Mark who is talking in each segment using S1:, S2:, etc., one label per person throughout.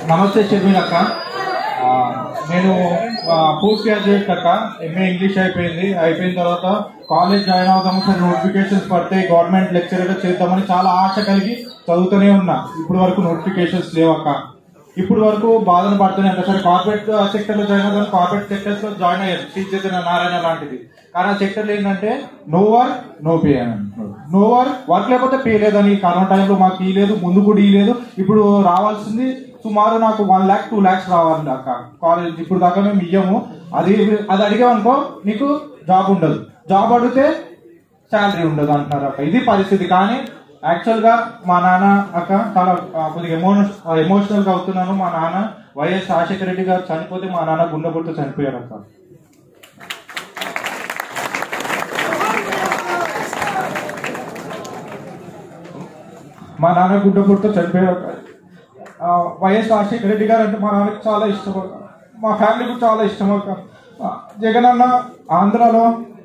S1: నమస్తే షర్మిల అక్క ఆ, నేను పోస్ట్ గ్రాడ్యుయేట్ అక్క ఎంఏ ఇంగ్లీష్ అయిపోయింది అయిపోయిన తర్వాత కాలేజ్ జాయిన్ అవుదాము సరే నోటిఫికేషన్స్ పడితే గవర్నమెంట్ లెక్చరర్ చేద్దామని చాలా ఆశ కలిగి చదువుతూనే ఉన్నా ఇప్పుడు వరకు నోటిఫికేషన్స్ లేవు అక్క ఇప్పుడు వరకు బాధను పడుతూనే ఉంటా సరే కార్పొరేట్ సెక్టర్ లో జాయిన్ అవుతాను కార్పొరేట్ సెక్టర్స్ లో జాయిన్ అయ్యారు శ్రీ చైతన్య నారాయణ లాంటిది కానీ ఆ సెక్టర్ ఏంటంటే నో వర్క్ నో పే అని అంటున్నారు నో వర్క్ వర్క్ లేకపోతే పే లేదని కరోనా టైంలో మాకు ఈ లేదు ముందు కూడా ఈ లేదు ఇప్పుడు రావాల్సింది సుమారు నాకు వన్ ల్యాక్ టూ ల్యాక్స్ రావాలి అక్క కాలేజ్ ఇప్పుడు దాకా మేము ఇయ్యము అది అది అడిగామనుకో నీకు జాబ్ ఉండదు జాబ్ అడిగితే శాలరీ ఉండదు అంటున్నారు అక్క ఇది పరిస్థితి కానీ యాక్చువల్ గా మా నాన్న అక్క చాలా ఆ, కొద్దిగా ఎమోన ఎమోషనల్ గా అవుతున్నాను మా నాన్న వైఎస్ రాజశేఖర రెడ్డి గారు చనిపోతే మా నాన్న గుండెపోటుతో చనిపోయారు అక్క మా నాన్న గుండెపోటుతో చనిపోయారు అక్క. ఆ, వైఎస్ రాజశేఖర రెడ్డి గారు అంటే మా నాన్నకి చాలా ఇష్టం అక్క. మా ఫ్యామిలీకి చాలా ఇష్టం అక్క ఆ, జగన్ అన్న ఆంధ్రాలో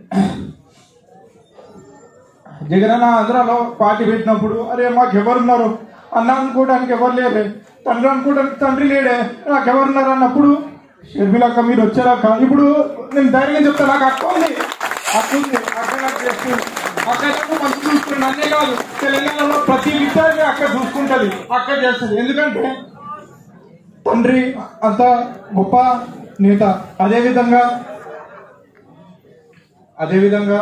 S1: జగనన్న ఆంధ్రాలో పార్టీ పెట్టినప్పుడు అరే మాకు ఎవరున్నారు అన్న అనుకోవడానికి ఎవరు లేరే తండ్రి అనుకోవడానికి తండ్రి లేడే నాకు ఎవరున్నారు అన్నప్పుడు షర్మిలక్క మీరు వచ్చారక్క ఇప్పుడు నేను ధైర్యంగా చెప్తాను నాకు అక్క ఉంది అక్క ఉంది అక్క నాకు చేస్తుంది అక్క నాకు మంచి చూసుకుంటుంది నన్నే కాదు తెలంగాణలో ప్రతి విద్యార్థి అక్క చూసుకుంటది అక్క చేస్తుంది ఎందుకంటే తండ్రి అంత గొప్ప నేత అదేవిధంగా అదేవిధంగా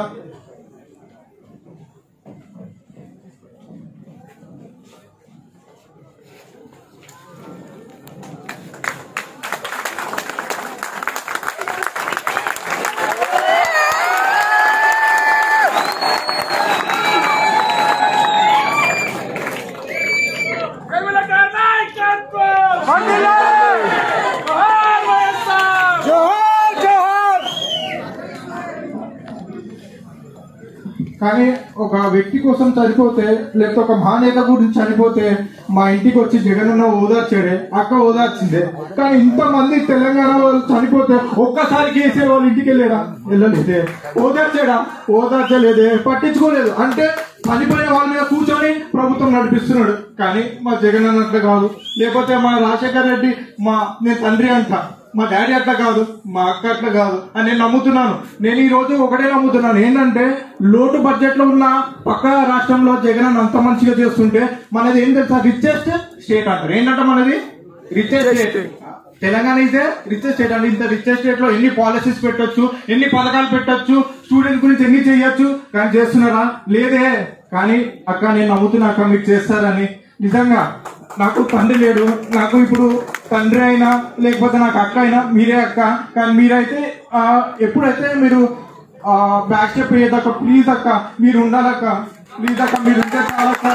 S1: కానీ ఒక వ్యక్తి కోసం చనిపోతే లేకపోతే ఒక మహానేత గురించి చనిపోతే మా ఇంటికి వచ్చి జగనన్న ఓదార్చాడే అక్క ఓదార్చిందే కానీ ఇంతమంది తెలంగాణ వాళ్ళు చనిపోతే ఒక్కసారి కేసీఆర్ వాళ్ళ ఇంటికి వెళ్ళాడా వెళ్ళలేదే ఓదార్చాడా ఓదార్చలేదే పట్టించుకోలేదు అంటే చనిపోయిన వాళ్ళ మీద కూర్చొని ప్రభుత్వం నడిపిస్తున్నాడు కానీ మా జగన్ అన్నట్లు కాదు లేకపోతే మా రాజశేఖర్ రెడ్డి మా నేను తండ్రి అంట మా డాడీ అట్లా కాదు మా అక్క అట్లా కాదు అని నేను నమ్ముతున్నాను నేను ఈ రోజు ఒకటే నమ్ముతున్నాను ఏంటంటే లోటు బడ్జెట్ లో ఉన్న పక్క రాష్ట్రంలో జగన్ అన్న అంత మంచిగా చేస్తుంటే మనది ఏం తెలుసా రిచెస్ట్ స్టేట్ అంటారు ఏంటంటే మనది రిచెస్ట్ స్టేట్ తెలంగాణ ఇదే రిచెస్ట్ స్టేట్ అంటే ఇంత రిచెస్ట్ స్టేట్ లో ఎన్ని పాలసీస్ పెట్టొచ్చు ఎన్ని పథకాలు పెట్టొచ్చు స్టూడెంట్ గురించి ఎన్ని చేయొచ్చు కానీ చేస్తున్నారా లేదే కానీ అక్క నేను నమ్ముతున్నా అక్క మీరు చేస్తారని నిజంగా నాకు తండ్రి లేడు నాకు ఇప్పుడు తండ్రి అయినా లేకపోతే నాకు అక్క అయినా మీరే అక్క కానీ మీరైతే ఆ, ఎప్పుడైతే మీరు బ్యాక్ స్టెప్ అయ్యేదక్క ప్లీజ్ అక్క మీరు ఉండాలక్క ప్లీజ్ అక్క మీరు ఉంటే చాలా అక్క.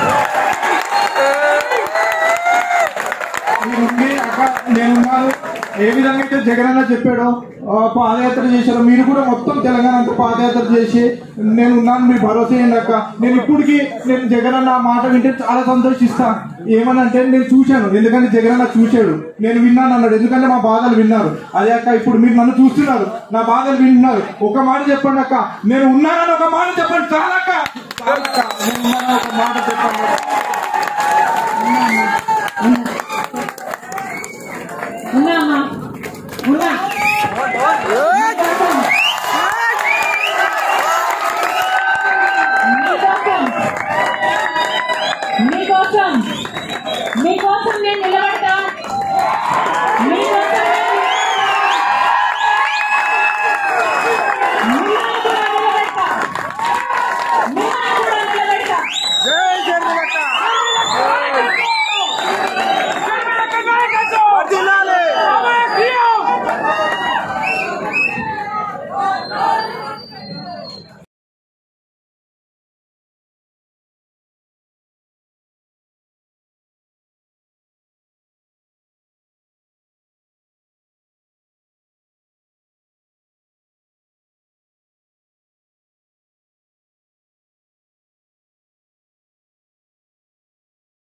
S1: మీరు ఉండి అక్క నేనున్నాను ఏ విధంగా అయితే జగన్ అన్న చెప్పాడో ఆ, పాదయాత్ర చేశారో మీరు కూడా మొత్తం తెలంగాణ అంతా పాదయాత్ర చేసి నేను ఉన్నాను మీరు భరోసా చేయండి అక్క నేను ఇప్పటికి నేను జగన్ అన్న ఆ మాట వింటే చాలా సంతోషిస్తా ఏమనంటే నేను చూశాను ఎందుకంటే జగన్ అన్న చూశాడు నేను విన్నాను అన్నాడు ఎందుకంటే మా బాధలు విన్నారు అదే అక్క ఇప్పుడు మీరు నన్ను చూస్తున్నారు నా బాధలు వింటున్నారు ఒక మాట చెప్పండి అక్క నేను ఉన్నానని ఒక మాట చెప్పండి చాలక్క చాలక్క నేను ఉన్నానని ఒక మాట చెప్పండి